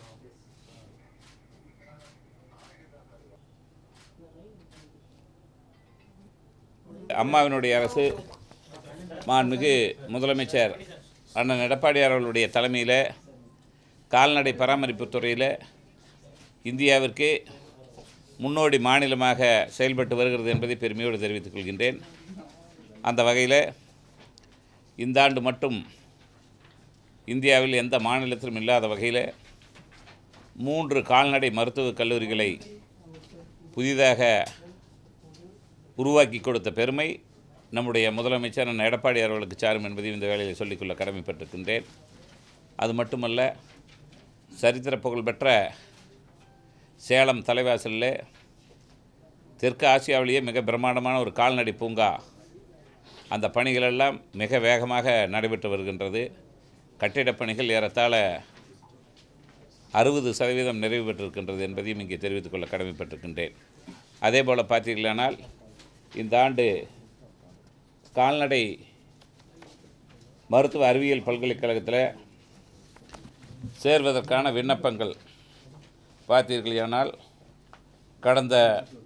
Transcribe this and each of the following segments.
அம்மாவினுடைய அரசு மாண்புமிகு முதலமைச்சர் அண்ணன் எடப்பாடியார் அவர்களுடைய தலைமையில் கால்நடை பராமரிப்பு துறையில் இந்தியாவிற்கு முன்னோடி மாநிலமாக செயல்பட்டு வருகிறது என்பதை பெருமையோடு தெரிவித்துக் கொள்கின்றேன் அந்த வகையில் இந்த ஆண்டு மட்டும் இந்தியாவில் எந்த மாநிலத்திலும் இல்லாத வகையில் மூன்று கால்நடை மருத்துவக் கல்லூரிகளை புதிதாக உருவாக்கி கொடுத்த பெருமை நம்முடைய முதலமைச்சர் அண்ணன் எடப்பாடி அவர்களுக்கு சாரும் என்பதையும் இந்த வேளையில் சொல்லிக்கொள்ள கடமைப்பட்டிருக்கின்றேன் அது மட்டுமல்ல சரித்திர புகழ்பெற்ற சேலம் தலைவாசலில் தெற்கு ஆசியாவிலேயே மிக பிரம்மாண்டமான ஒரு கால்நடை பூங்கா அந்த பணிகளெல்லாம் மிக வேகமாக நடைபெற்று வருகின்றது கட்டிடப் பணிகள் ஏறத்தாழ அறுபது சதவீதம் நிறைவு பெற்றிருக்கின்றது என்பதையும் இங்கே தெரிவித்துக் கொள்ள கடமைப்பட்டிருக்கின்றேன் அதே போல் பார்த்தீர்களானால் இந்த ஆண்டு கால்நடை மருத்துவ அறிவியல் பல்கலைக்கழகத்தில் சேர்வதற்கான விண்ணப்பங்கள் பார்த்தீர்களானால் கடந்த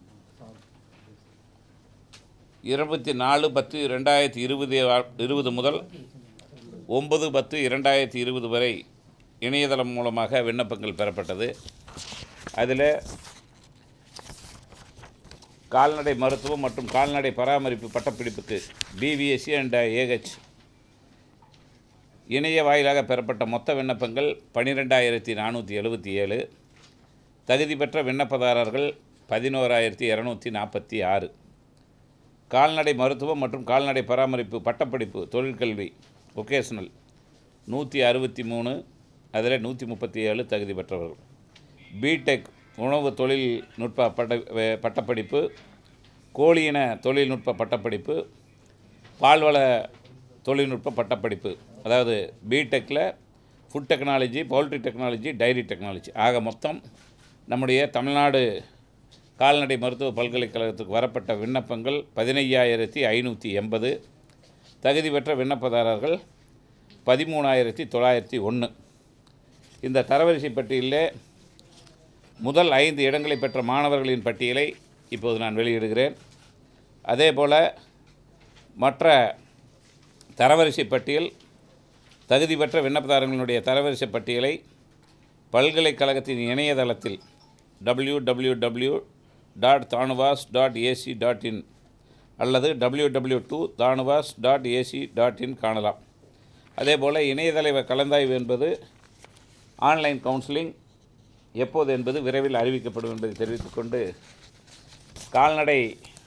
இருபத்தி நாலு பத்து ரெண்டாயிரத்தி இருபது இருபது முதல் ஒன்பது பத்து இரண்டாயிரத்தி இருபது வரை இணையதளம் மூலமாக விண்ணப்பங்கள் பெறப்பட்டது அதில் கால்நடை மருத்துவம் மற்றும் கால்நடை பராமரிப்பு பட்டப்படிப்புக்கு பிவிஎஸ்சி அண்ட் ஏஹெச் இணைய வாயிலாக பெறப்பட்ட மொத்த விண்ணப்பங்கள் பன்னிரெண்டாயிரத்தி நானூற்றி எழுபத்தி ஏழு தகுதி பெற்ற விண்ணப்பதாரர்கள் பதினோராயிரத்தி இரநூத்தி நாற்பத்தி ஆறு கால்நடை மருத்துவம் மற்றும் கால்நடை பராமரிப்பு பட்டப்படிப்பு தொழிற்கல்வி ஒகேஷனல் நூற்றி அறுபத்தி மூணு அதில் நூற்றி முப்பத்தி ஏழு தகுதி பெற்றவர்கள் பிடெக் உணவு தொழில்நுட்ப பட்ட வே- பட்டப்படிப்பு கோழியின தொழில்நுட்ப பட்டப்படிப்பு பால்வள தொழில்நுட்ப பட்டப்படிப்பு அதாவது பிடெக்கில் food technology poultry technology dairy technology ஆக மொத்தம் நம்முடைய தமிழ்நாடு கால்நடை மருத்துவ பல்கலைக்கழகத்துக்கு வரப்பட்ட விண்ணப்பங்கள் பதினையாயிரத்தி ஐநூற்றி எண்பது தகுதி பெற்ற விண்ணப்பதாரர்கள் பதிமூணாயிரத்தி தொள்ளாயிரத்தி ஒன்று இந்த தரவரிசை பட்டியலில் முதல் ஐந்து இடங்களை பெற்ற மாணவர்களின் பட்டியலை இப்போது நான் வெளியிடுகிறேன் அதே போல் மற்ற தரவரிசை பட்டியல் தகுதி பெற்ற விண்ணப்பதாரர்களுடைய தரவரிசை பட்டியலை பல்கலைக்கழகத்தின் இணையதளத்தில் W W W dot TANUVAS dot A C dot அல்லது W W two TANUVAS dot A C dot காணலாம் அதேபோல் இணையதள கலந்தாய்வு என்பது ஆன்லைன் கவுன்சிலிங் எப்போது என்பது விரைவில் அறிவிக்கப்படும் என்பதை தெரிவித்துக்கொண்டு கால்நடை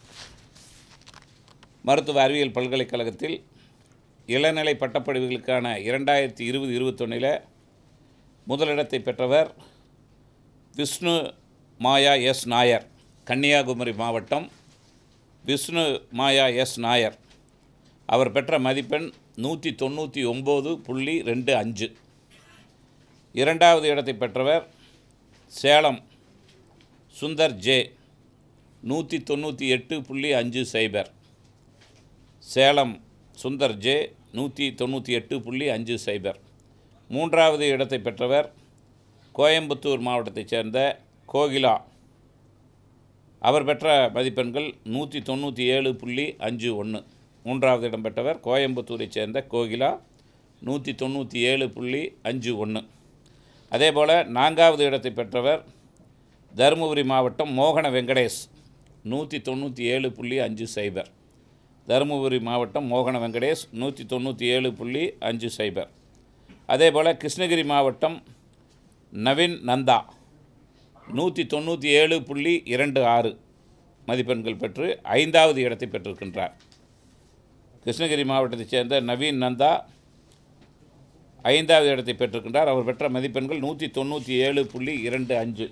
மருத்துவ அறிவியல் பல்கலைக்கழகத்தில் இளநிலை பட்டப்படிவுகளுக்கான இரண்டாயிரத்தி இருபது இருபத்தொன்னில் முதலிடத்தை பெற்றவர் விஷ்ணு மாயா எஸ் நாயர் கன்னியாகுமரி மாவட்டம் விஷ்ணு மாயா எஸ் நாயர் அவர் பெற்ற மதிப்பெண் நூற்றி தொண்ணூற்றி ஒம்பது புள்ளி ரெண்டு அஞ்சு இரண்டாவது இடத்தை பெற்றவர் சேலம் சுந்தர் ஜே நூற்றி தொண்ணூற்றி எட்டு புள்ளி அஞ்சு சைபர் சேலம் சுந்தர் ஜே நூற்றி தொண்ணூற்றி எட்டு புள்ளி அஞ்சு சைபர் மூன்றாவது இடத்தை பெற்றவர் கோயம்புத்தூர் மாவட்டத்தைச் சேர்ந்த கோகிலா அவர் பெற்ற மதிப்பெண்கள் நூற்றி தொண்ணூற்றி ஏழு புள்ளி அஞ்சு ஒன்று மூன்றாவது இடம் பெற்றவர் கோயம்புத்தூரைச் சேர்ந்த கோகிலா நூற்றி தொண்ணூற்றி ஏழு புள்ளி அஞ்சு ஒன்று அதேபோல் நான்காவது இடத்தை பெற்றவர் தருமபுரி மாவட்டம் மோகன வெங்கடேஷ் நூற்றி தொண்ணூற்றி ஏழு புள்ளி அஞ்சு சைபர் தருமபுரி மாவட்டம் மோகன வெங்கடேஷ் நூற்றி தொண்ணூற்றி ஏழு புள்ளி அஞ்சு சைபர் அதேபோல் கிருஷ்ணகிரி மாவட்டம் நவீன் நந்தா நூற்றி தொண்ணூற்றி ஏழு புள்ளி இரண்டு ஆறு மதிப்பெண்கள் பெற்று ஐந்தாவது இடத்தை பெற்றிருக்கின்றார் கிருஷ்ணகிரி மாவட்டத்தைச் சேர்ந்த நவீன் நந்தா ஐந்தாவது இடத்தை பெற்றிருக்கின்றார் அவர் பெற்ற மதிப்பெண்கள் நூற்றி தொண்ணூற்றி ஏழு புள்ளி இரண்டு அஞ்சு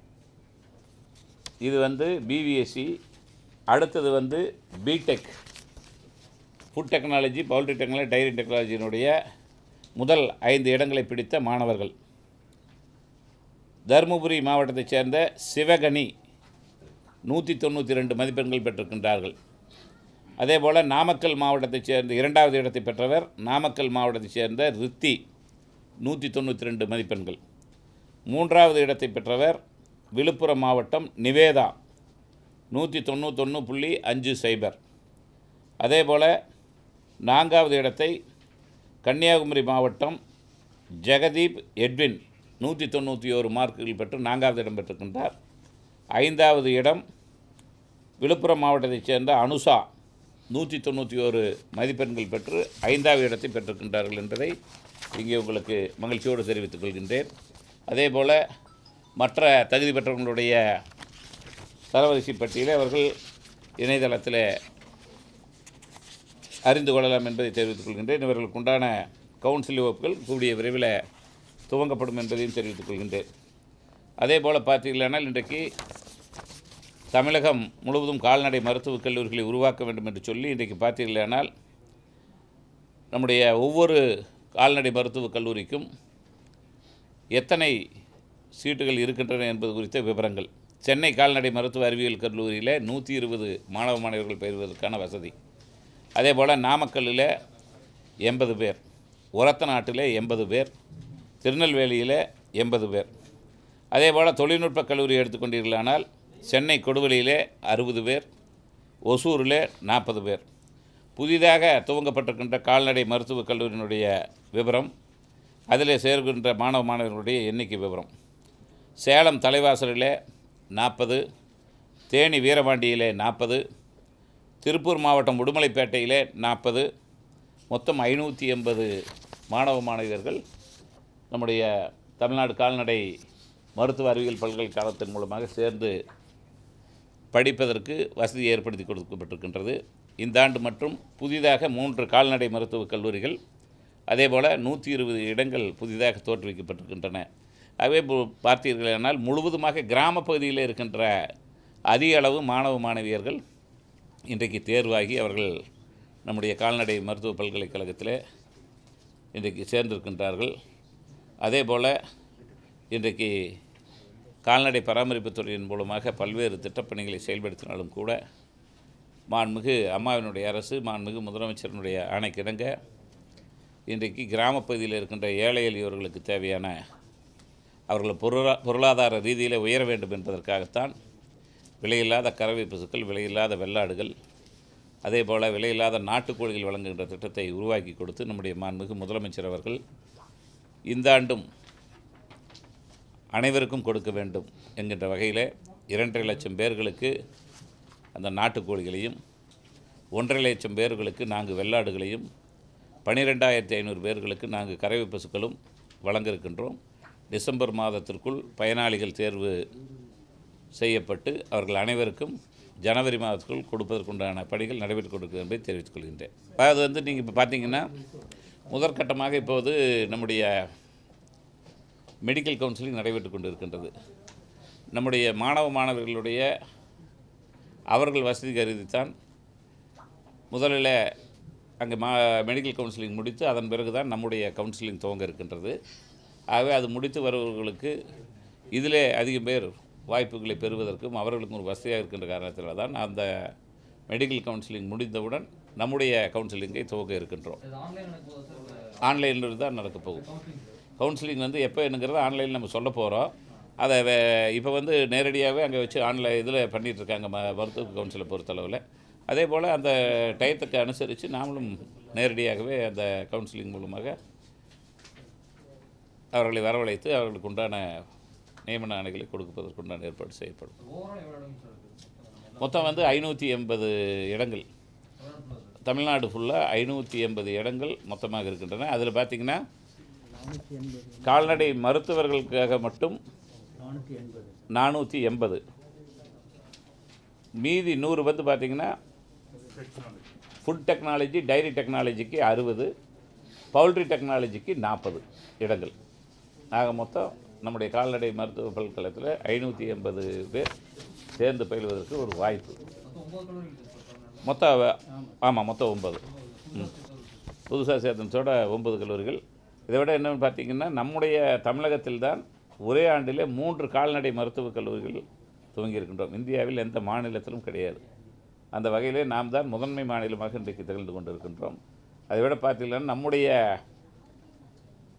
இது வந்து பிவிஎஸ்சி அடுத்தது வந்து BTech food technology poultry technology dairy டெக்னாலஜியினுடைய முதல் ஐந்து இடங்களை பிடித்த மாணவர்கள் தருமபுரி மாவட்டத்தைச் சேர்ந்த சிவகனி நூற்றி தொண்ணூற்றி ரெண்டு மதிப்பெண்கள் பெற்றிருக்கின்றார்கள் அதேபோல் நாமக்கல் மாவட்டத்தைச் சேர்ந்த இரண்டாவது இடத்தை பெற்றவர் நாமக்கல் மாவட்டத்தைச் சேர்ந்த ரித்தி நூற்றி தொண்ணூற்றி ரெண்டு மதிப்பெண்கள் மூன்றாவது இடத்தை பெற்றவர் விழுப்புரம் மாவட்டம் நிவேதா நூற்றி தொண்ணூத்தொன்று புள்ளி அஞ்சு சைபர் அதேபோல் நான்காவது இடத்தை கன்னியாகுமரி மாவட்டம் ஜெகதீப் எட்வின் நூற்றி தொண்ணூற்றி ஓரு மார்க்குகள் பெற்று நான்காவது இடம் பெற்றிருக்கின்றார் ஐந்தாவது இடம் விழுப்புரம் மாவட்டத்தைச் சேர்ந்த அனுஷா நூற்றி தொண்ணூற்றி ஓரு மதிப்பெண்கள் பெற்று ஐந்தாவது இடத்தை பெற்றிருக்கின்றார்கள் என்பதை இங்கே உங்களுக்கு மகிழ்ச்சியோடு தெரிவித்துக் கொள்கின்றேன் அதேபோல் மற்ற தகுதி பெற்றவர்களுடைய தரவரிசை பட்டியலை அவர்கள் இணையதளத்தில் அறிந்து கொள்ளலாம் என்பதை தெரிவித்துக் கொள்கின்றேன் இவர்களுக்கு உண்டான கவுன்சில் வகுப்புகள் கூடிய விரைவில் துவங்கப்படும் என்பதையும் தெரிவித்துக் கொள்கின்றேன் அதே போல் பார்த்தீர்களானால் இன்றைக்கு தமிழகம் முழுவதும் கால்நடை மருத்துவக் கல்லூரிகளை உருவாக்க வேண்டும் என்று சொல்லி இன்றைக்கு பார்த்தீர்களானால் நம்முடைய ஒவ்வொரு கால்நடை மருத்துவக் கல்லூரிக்கும் எத்தனை சீட்டுகள் இருக்கின்றன என்பது குறித்த விவரங்கள் சென்னை கால்நடை மருத்துவ அறிவியல் கல்லூரியில் நூற்றி இருபது மாணவ மாணவர்கள் பயிர்வதற்கான வசதி அதே போல் நாமக்கல்லில் எண்பது பேர் உரத்த நாட்டில் எண்பது பேர் திருநெல்வேலியில் எண்பது பேர் அதே போல் தொழில்நுட்ப கல்லூரி எடுத்துக்கொண்டீர்களானால் சென்னை கொடுவலியிலே அறுபது பேர் ஒசூரில் நாற்பது பேர் புதிதாக துவங்கப்பட்டிருக்கின்ற கால்நடை மருத்துவக் கல்லூரியினுடைய விவரம் அதில் சேர்கின்ற மாணவ மாணவர்களுடைய எண்ணிக்கை விவரம் சேலம் தலைவாசலில் நாற்பது தேனி வீரபாண்டியிலே நாற்பது திருப்பூர் மாவட்டம் உடுமலைப்பேட்டையிலே நாற்பது மொத்தம் ஐநூற்றி எண்பது மாணவ மாணவியர்கள் நம்முடைய தமிழ்நாடு கால்நடை மருத்துவ அறிவியல் பல்கலைக்கழகத்தின் மூலமாக சேர்ந்து படிப்பதற்கு வசதி ஏற்படுத்தி கொடுக்கப்பட்டிருக்கின்றது இந்த ஆண்டு மற்றும் புதிதாக மூன்று கால்நடை மருத்துவக் கல்லூரிகள் அதேபோல் நூற்றி இருபது இடங்கள் புதிதாக தோற்றுவிக்கப்பட்டிருக்கின்றன ஆகவே பு- பார்த்தீர்களானால் முழுவதுமாக கிராமப் பகுதியில் இருக்கின்ற அதிக அளவு மாணவ மாணவியர்கள் இன்றைக்கு தேர்வாகி அவர்கள் நம்முடைய கால்நடை மருத்துவ பல்கலைக்கழகத்தில் இன்றைக்கு சேர்ந்திருக்கின்றார்கள் அதே போல் இன்றைக்கு கால்நடை பராமரிப்புத் துறையின் மூலமாக பல்வேறு திட்டப்பணிகளை செயல்படுத்தினாலும் கூட மாண்புமிகு அம்மாவினுடைய அரசு மாண்புமிகு முதலமைச்சரினுடைய ஆணைக்கிணங்க இன்றைக்கு கிராமப்பகுதியில் இருக்கின்ற ஏழை எளியோர்களுக்கு தேவையான அவர்கள் பொருளா பொருளாதார ரீதியில் உயர வேண்டும் என்பதற்காகத்தான் விலையில்லாத கறவை பசுக்கள் விலையில்லாத வெள்ளாடுகள் அதே போல் விலையில்லாத நாட்டுக்கோழிகள் வழங்குகின்ற திட்டத்தை உருவாக்கி கொடுத்து நம்முடைய மாண்புமிகு முதலமைச்சர் அவர்கள் இந்த ஆண்டும் அனைவருக்கும் கொடுக்க வேண்டும் என்கின்ற வகையில் இரண்டரை லட்சம் பேர்களுக்கு அந்த நாட்டுக்கோழிகளையும் ஒன்றரை லட்சம் பேர்களுக்கு நான்கு வெள்ளாடுகளையும் பன்னிரெண்டாயிரத்தி ஐநூறு பேர்களுக்கு நான்கு கறவை பசுக்களும் வழங்க இருக்கின்றோம் டிசம்பர் மாதத்திற்குள் பயனாளிகள் தேர்வு செய்யப்பட்டு அவர்கள் அனைவருக்கும் ஜனவரி மாதத்திற்குள் கொடுப்பதற்குண்டான பணிகள் நடைபெற்றுக் கொடுக்கிறது என்பதை தெரிவித்துக் கொள்கின்றேன் அது வந்து நீங்கள் இப்போ பார்த்தீங்கன்னா முதற்கட்டமாக இப்போது நம்முடைய மெடிக்கல் கவுன்சிலிங் நடைபெற்று கொண்டு இருக்கின்றது நம்முடைய மாணவ மாணவர்களுடைய அவர்கள் வசதி கருதித்தான் முதலில் அங்கே மா மெடிக்கல் கவுன்சிலிங் முடித்து அதன் பிறகு தான் நம்முடைய கவுன்சிலிங் துவங்க இருக்கின்றது ஆகவே அது முடித்து வருபவர்களுக்கு இதிலே அதிகம் பேர் வாய்ப்புகளை பெறுவதற்கும் அவர்களுக்கும் ஒரு வசதியாக இருக்கின்ற காரணத்தினால் தான் அந்த மெடிக்கல் கவுன்சிலிங் முடிந்தவுடன் நம்முடைய கவுன்சிலிங்கை துவங்க இருக்கின்றோம் இது ஆன்லைன் நடக்கும் போது சார் இல்லை ஆன்லைனில் தான் நடக்க போகும் கவுன்சிலிங் கவுன்சிலிங் வந்து எப்போ என்னங்கிறத ஆன்லைனில் நம்ம சொல்ல போகிறோம் அதை வே- இப்போ வந்து நேரடியாகவே அங்கே வச்சு ஆன்லைன் இதில் பண்ணிகிட்ருக்காங்க ம மருத்துவ கவுன்சிலை பொறுத்தளவில் அதே போல் அந்த டயத்துக்கு அனுசரித்து நாமளும் நேரடியாகவே அந்த கவுன்சிலிங் மூலமாக அவர்களை வரவழைத்து அவர்களுக்கு உண்டான நியமன ஆணைகளை கொடுப்பதற்குண்டான ஏற்பாடு செய்யப்படும் ஓவரால் எவ்வளோ இடங்க சார் இருக்குது மொத்தம் வந்து ஐநூற்றி எண்பது இடங்கள் எவ்வளோ சார் தமிழ்நாடு ஃபுல்லாக ஐநூற்றி எண்பது இடங்கள் மொத்தமாக இருக்கின்றன அதில் பார்த்திங்கன்னா கால்நடை மருத்துவர்களுக்காக மட்டும் நானூற்றி எண்பது நானூற்றி எண்பது மீதி நூறு வந்து பார்த்திங்கன்னா ஃபுட் டெக்னாலஜி டைரி டெக்னாலஜிக்கு அறுபது பவுல்ட்ரி டெக்னாலஜிக்கு நாற்பது இடங்கள் ஆக மொத்தம் நம்முடைய கால்நடை மருத்துவ பல்கலைக்கழகத்தில் ஐநூற்றி எண்பது பேர் சேர்ந்து பயில்வதற்கு ஒரு வாய்ப்பு மொத்தம் ஒம்பது கல்லூரி இருக்குது சார் தமிழ்நாடு மொத்தம் ஆமாம் மொத்தம் ஒன்பது ம் புதுசாக சேர்த்தனத்தோட ஒன்பது கல்லூரிகள் இதை விட என்னென்னு பார்த்தீங்கன்னா நம்முடைய தமிழகத்தில் தான் ஒரே ஆண்டிலே மூன்று கால்நடை மருத்துவக் கல்லூரிகள் துவங்கியிருக்கின்றோம் இந்தியாவில் எந்த மாநிலத்திலும் கிடையாது அந்த வகையிலே நாம் தான் முதன்மை மாநிலமாக இன்றைக்கு திகழ்ந்து கொண்டிருக்கின்றோம் அதை விட பார்த்தீங்கன்னா நம்முடைய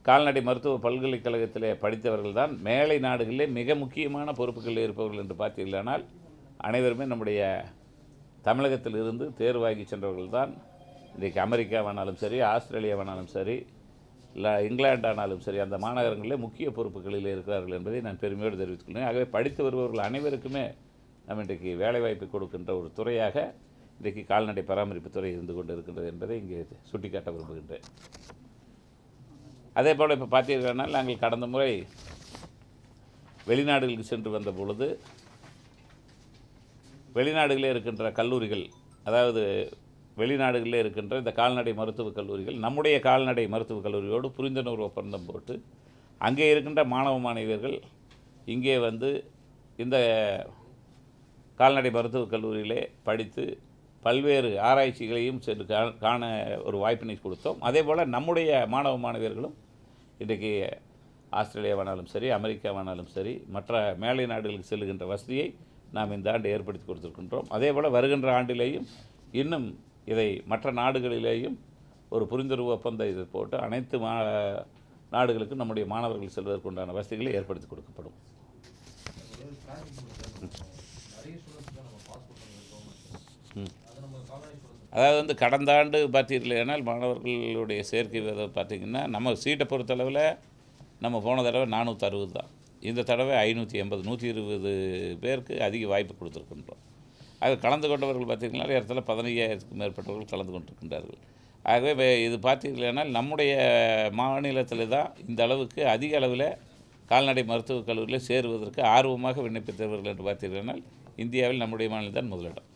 கால்நடை மருத்துவ பல்கலைக்கழகத்திலே படித்தவர்கள் தான் மேலை நாடுகளிலே மிக முக்கியமான பொறுப்புகளில் இருப்பவர்கள் என்று பார்த்தீர்களானால் அனைவருமே நம்முடைய தமிழகத்தில் இருந்து தேர்வாகி சென்றவர்கள் தான் இன்றைக்கு அமெரிக்காவானாலும் சரி ஆஸ்திரேலியாவானாலும் சரி இல்லை இங்கிலாண்டானாலும் சரி அந்த மாநகரங்களிலே முக்கிய பொறுப்புகளில் இருக்கிறார்கள் என்பதை நான் பெருமையோடு தெரிவித்துக் கொள்கிறேன் ஆகவே படித்து வருபவர்கள் அனைவருக்குமே நம்ம இன்றைக்கு வேலைவாய்ப்பு கொடுக்கின்ற ஒரு துறையாக இன்றைக்கு கால்நடை பராமரிப்பு துறை இருந்து கொண்டு இருக்கின்றது என்பதை இங்கே சுட்டிக்காட்ட விரும்புகின்றேன் அதே போல் இப்போ பார்த்தீர்கள்னால் நாங்கள் கடந்த முறை வெளிநாடுகளுக்கு சென்று வந்த பொழுது வெளிநாடுகளில் இருக்கின்ற கல்லூரிகள் அதாவது வெளிநாடுகளில் இருக்கின்ற இந்த கால்நடை மருத்துவக் கல்லூரிகள் நம்முடைய கால்நடை மருத்துவக் கல்லூரியோடு புரிந்துணர்வு ஒப்பந்தம் போட்டு அங்கே இருக்கின்ற மாணவ மாணவியர்கள் இங்கே வந்து இந்த கால்நடை மருத்துவக் கல்லூரியிலே படித்து பல்வேறு ஆராய்ச்சிகளையும் சென்று கா காண ஒரு வாய்ப்பினை கொடுத்தோம் அதே போல் நம்முடைய மாணவ மாணவியர்களும் இன்றைக்கு ஆஸ்திரேலியாவானாலும் சரி அமெரிக்காவானாலும் சரி மற்ற மேலை நாடுகளுக்கு செல்லுகின்ற வசதியை நாம் இந்த ஆண்டு ஏற்படுத்தி கொடுத்திருக்கின்றோம் அதே போல் வருகின்ற ஆண்டிலேயும் இன்னும் இதை மற்ற நாடுகளிலேயும் ஒரு புரிந்துணர்வு ஒப்பந்தம் இது போட்டு அனைத்து மா நாடுகளுக்கும் நம்முடைய மாணவர்கள் செல்வதற்குண்டான வசதிகளை ஏற்படுத்தி கொடுக்கப்படும் ஒரு planning கொடுத்தா நிறைய ஸ்டூடெண்ட்ஸ் நம்ம பாஸ் பண்ணுறோம் ம். அது நம்ம கால்நடை ஸ்டூடெண்ட்ஸ் அதாவது வந்து கடந்த ஆண்டு பார்த்தீர்களேனால் மாணவர்களுடைய சேர்க்கை விதம் பார்த்தீங்கன்னா நம்ம சீட்டை பொறுத்தளவில் நம்ம போன தடவை நானூற்றி அறுபது தான் இந்த தடவை ஐநூற்றி எண்பது நூற்றி இருபது பேருக்கு அதிக வாய்ப்பு கொடுத்துருக்கின்றோம் ஆக கலந்து கொண்டவர்கள் பார்த்தீங்கன்னா இடத்துல பதினையாயிரத்துக்கும் மேற்பட்டவர்கள் கலந்து கொண்டிருக்கின்றார்கள் ஆகவே வே- இது பார்த்தீர்களானால் நம்முடைய மாநிலத்தில் தான் இந்த அளவுக்கு அதிக அளவில் கால்நடை மருத்துவக் கல்லூரியில் சேருவதற்கு ஆர்வமாக விண்ணப்பித்தவர்கள் என்று பார்த்தீர்களானால் இந்தியாவில் நம்முடைய மாநிலம் தான் முதலிடம்